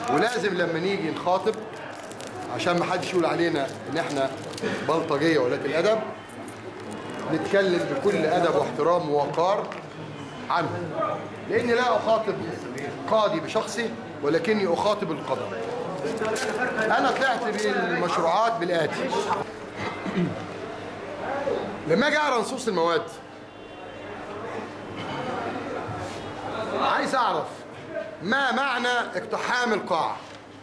ولازم لما نيجي نخاطب عشان ما حدش يقول علينا ان احنا بلطجيه ولاة الادب نتكلم بكل ادب واحترام ووقار عنه لاني لا اخاطب قاضي بشخصي ولكني اخاطب القضاء انا طلعت بالمشروعات بالاتي لما اجي اقرا نصوص المواد عايز اعرف ما معنى اقتحام القاعه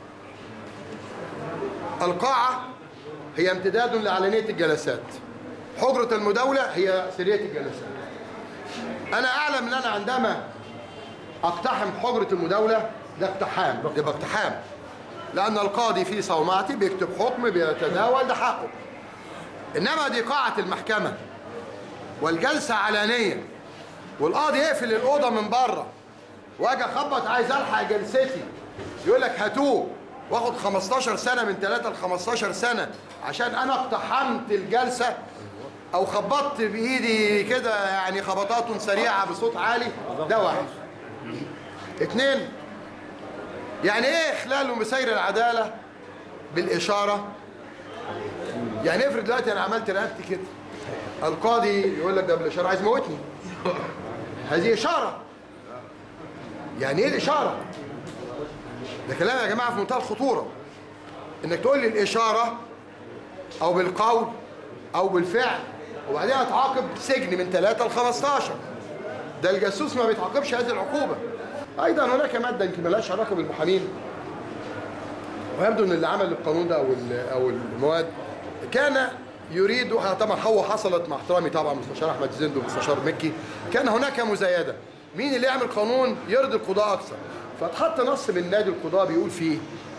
القاعه هي امتداد لعلنيه الجلسات حجره المداوله هي سريه الجلسات انا اعلم ان انا عندما اقتحم حجره المداوله ده اقتحام يبقى اقتحام لان القاضي في صومعتي بيكتب حكم بيتداول ده حقه انما دي قاعه المحكمه والجلسه علانيه والقاضي يقفل الاوضه من بره واجي اخبط عايز الحق جلستي يقول لك هاتوه واخد 15 سنه من 3 ل 15 سنه عشان انا اقتحمت الجلسه او خبطت بايدي كده يعني خبطات سريعه بصوت عالي ده واحد اتنين يعني ايه اخلال مسير العداله بالاشاره يعني افرض دلوقتي انا عملت رقبتي كده القاضي يقول لك ده بالاشاره عايز يموتني هذه اشاره يعني ايه الاشاره ده كلام يا جماعه في منتهى الخطوره انك تقول لي الاشاره او بالقول او بالفعل وبعدين اتعاقب سجن من 3 ل 15 ده الجاسوس ما بيتعاقبش هذه العقوبه ايضا هناك ماده يمكن مالهاش علاقه بالمحامين ويبدو ان اللي عمل القانون ده او او المواد كان يريد طبعا هو حصلت مع احترامي طبعا مستشار احمد زند ومستشار مكي كان هناك مزايده مين اللي يعمل قانون يرضي القضاء اكثر فاتحط نص من نادي القضاء بيقول فيه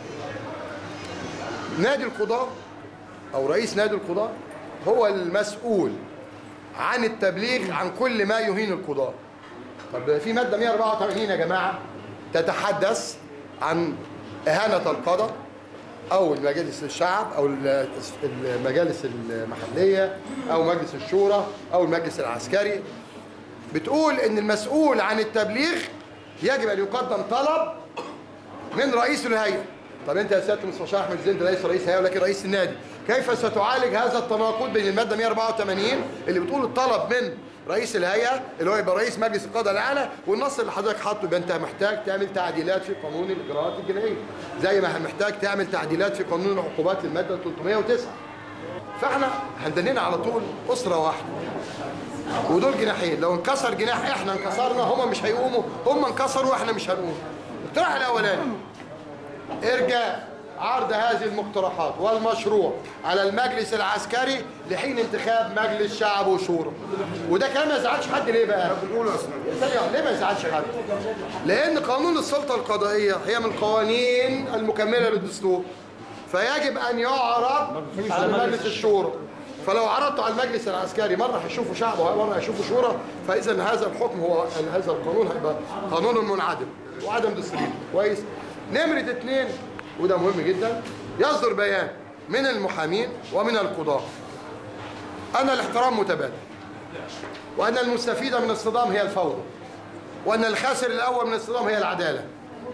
نادي القضاء او رئيس نادي القضاء هو المسؤول عن التبليغ عن كل ما يهين القضاء طب في ماده 184 يا جماعه تتحدث عن اهانه القضاء او مجالس الشعب او المجالس المحليه او مجلس الشورى او المجلس العسكري بتقول ان المسؤول عن التبليغ يجب ان يقدم طلب من رئيس الهيئه طب انت يا سياده المستشار احمد زند رئيس رئيس هيئه ولكن رئيس النادي كيف ستعالج هذا التناقض بين الماده 184 اللي بتقول الطلب من رئيس الهيئه اللي هو يبقى رئيس مجلس القضاء الاعلى والنص اللي حضرتك حاطه يبقى انت محتاج تعمل تعديلات في قانون الاجراءات الجنائيه زي ما محتاج تعمل تعديلات في قانون العقوبات للماده 309 فاحنا هندننا على طول اسره واحده ودول جناحين لو انكسر جناح احنا انكسرنا هم مش هيقوموا هم انكسروا واحنا مش هنقوم الاقتراح الاولاني ارجاء عرض هذه المقترحات والمشروع على المجلس العسكري لحين انتخاب مجلس شعب وشورى وده كلام ما يزعلش حد ليه بقى ليه ما يزعلش حد لان قانون السلطه القضائيه هي من القوانين المكمله للدستور فيجب ان يعرض على مجلس الشورى فلو عرضته على المجلس العسكري مره هيشوفوا شعب ومره هيشوفوا شورى فاذا هذا الحكم هو هذا القانون هيبقى قانون منعدم وعدم دستوري كويس نمره اثنين وده مهم جدا يصدر بيان من المحامين ومن القضاة أن الاحترام متبادل وأن المستفيدة من الصدام هي الفوضى وأن الخاسر الأول من الصدام هي العدالة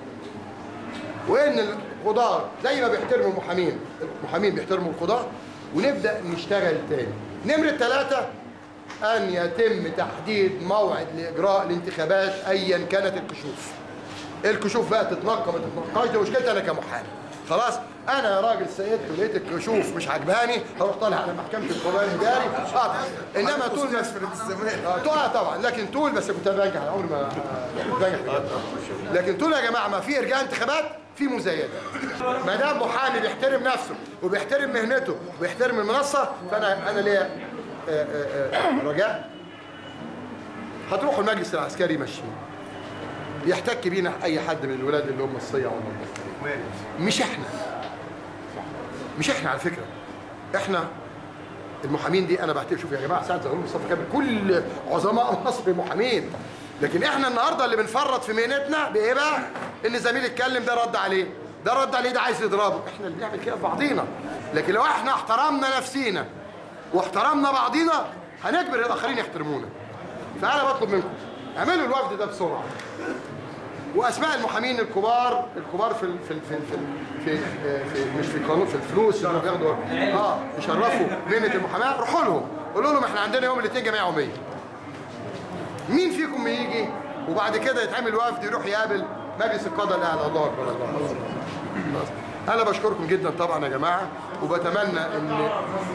وأن القضاة زي ما بيحترموا المحامين المحامين بيحترموا القضاة ونبدأ نشتغل تاني نمرة ثلاثة أن يتم تحديد موعد لإجراء الانتخابات أيا كانت الكشوف الكشوف بقى تتنقى ما تتنقاش دي مشكلتي انا كمحامي خلاص انا يا راجل سيدت ولقيت الكشوف مش عجباني هروح طالع على محكمه القضاء الاداري اه انما طول ما اه طبعا لكن طول بس كنت بنجح عمري ما كنت بنجح لكن طول يا جماعه ما في ارجاء انتخابات في مزايدات ما دام محامي بيحترم نفسه وبيحترم مهنته وبيحترم المنصه فانا انا ليا رجاء هتروحوا المجلس العسكري ماشيين يحتك بينا اي حد من الولاد اللي هم الصيع والمنصرين مش احنا مش احنا على فكره احنا المحامين دي انا بعتبر شوف يا جماعه سعد زغلول مصطفى كامل كل عظماء مصر محامين لكن احنا النهارده اللي بنفرط في مهنتنا بايه بقى؟ ان زميل اتكلم ده رد عليه ده رد عليه ده عايز يضربه احنا اللي بنعمل كده في بعضينا لكن لو احنا احترمنا نفسينا واحترمنا بعضينا هنجبر الاخرين يحترمونا فانا بطلب منكم اعملوا الوفد ده بسرعه واسماء المحامين الكبار الكبار في ال- في ال- في ال- في, ال- في, في مش في القانون في الفلوس اللي بياخدوا اه يشرفوا مهنه المحاماه روحوا لهم قولوا لهم احنا عندنا يوم الاثنين جمعيه يوميه مين فيكم يجي وبعد كده يتعمل وفد يروح يقابل مجلس القضاء الاعلى الله اكبر الله اكبر خلاص. انا بشكركم جدا طبعا يا جماعه وبتمنى ان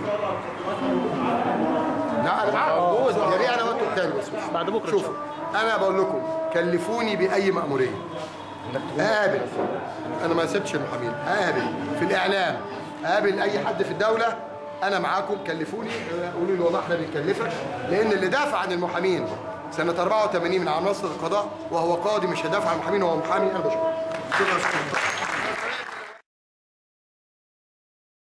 لا انا معاكم يا ريت انا وانتم التاني بس بعد بكرة إن شاء شوفوا انا بقول لكم كلفوني باي ماموريه اقابل انا ما سبتش المحامين اقابل في الاعلام اقابل اي حد في الدوله انا معاكم كلفوني قولوا لي والله احنا بنكلفك لان اللي دافع عن المحامين سنه 84 من عناصر القضاء وهو قاضي مش هيدافع عن المحامين وهو محامي انا بشكره شكرا شكرا